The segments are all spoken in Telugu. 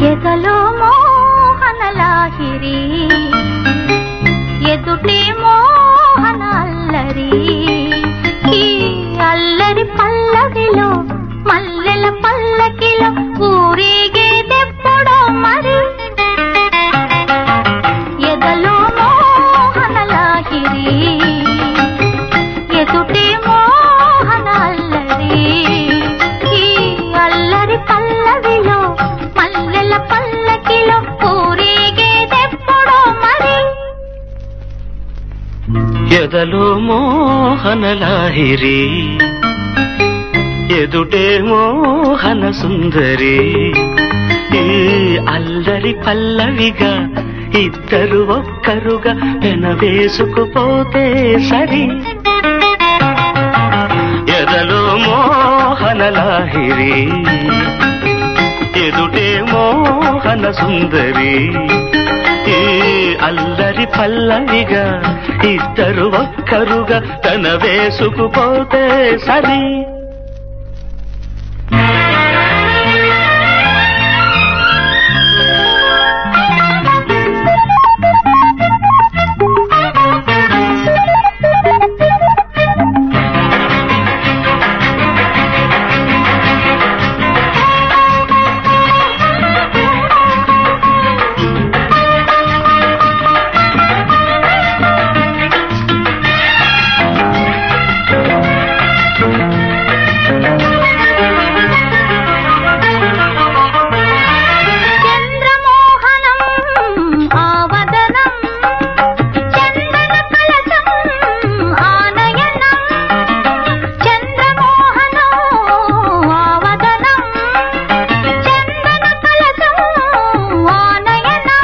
ఎదలో మోహనలాహిరి ఎదుటే మోహన అల్లరి ఈ అల్లరి పల్లవిలో మల్లెల పల్లకిలో ఊరేగేదెప్పుడో మరి ఎదలో మోహనలాహిరి ఎదుటే మోహన అల్లరి ఈ అల్లరి పల్లవిలో మల్లెల పల్లకిలో ఊరేగేదెప్పుడో మరి ఎదలో మోహనలాహిరి ఎదుటే మోహన సుందరి ఈ అల్లరి పల్లవిగా ఇద్దరు ఒక్కరుగా పెనవేసుకుపోతే సరి ఎదలో మోహనలాహిరి ఎదుటే మోహన సుందరి ఈ అల్లరి పల్లవిగా ఇద్దరు ఒక్కరుగా తన వేసుకుపోతే సరి చంద్రమోహనం ఆవదనం చందన కలశం ఆనయనం చంద్రమోహనం ఆవదనం చందన కలశం ఆనయనం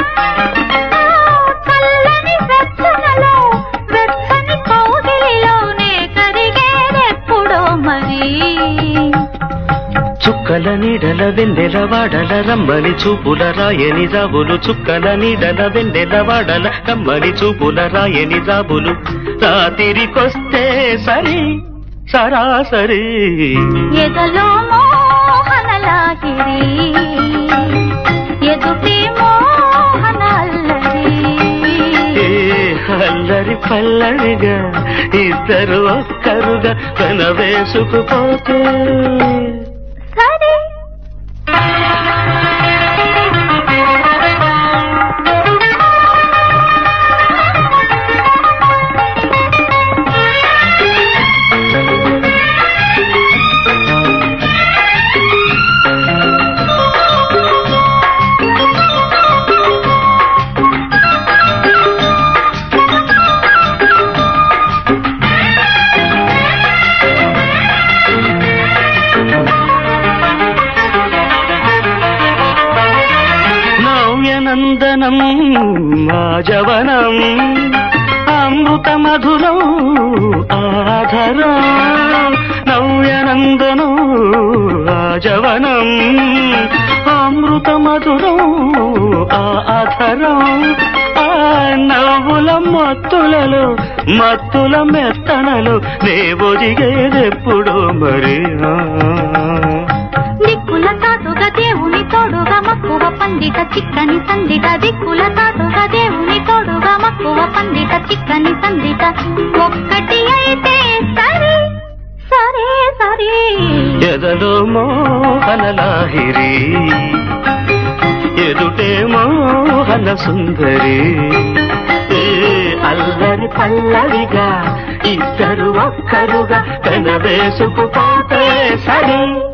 కల్లని వెచ్చనలో వెచ్చని కౌగిలిలోనే కరిగేదెప్పుడో మరి చుక్కల నీడల వెన్నెల వాడల రమ్మని చూపుల రాయని జాబులు చుక్కల నీడల వెన్నెల వాడల రమ్మని చూపుల రాయని జాబులు రాతిరికొస్తే సరి సరాసరి ఎదలో మోహనలాగిరి ఎదుటే మోహన అల్లరి ఏ అల్లరి పల్లవిగా ఇద్దరు ఒక్కరుగా తన వేసుకుపోతే సరే నవ్యనందనం మాజవనం అమృత మధురం ఆధరం నవ్యనందనం ఆజవనం అమృత మధురం ఆధరం ఆ నవ్వుల మత్తులలో మత్తుల మెత్తనలు నే ఒదిగేదెప్పుడు మరి ఆ. దిక్కుల తాటుగా దేవుని తోడుగా మక్కువ పండిత చిక్కని సందిట దిక్కుల తాటుగా దేవుని తోడుగా మక్కువ పండిత చిక్కని సందిట ఒక్కటి అయితే సరే సరే సరే ఎదలో మోహనలాహిరి ఎదుటే మోహన సుందరి ఏ అల్లరి పల్లవిగా ఇద్దరు ఒక్కరుగా తన వేసుకుపోతే సరే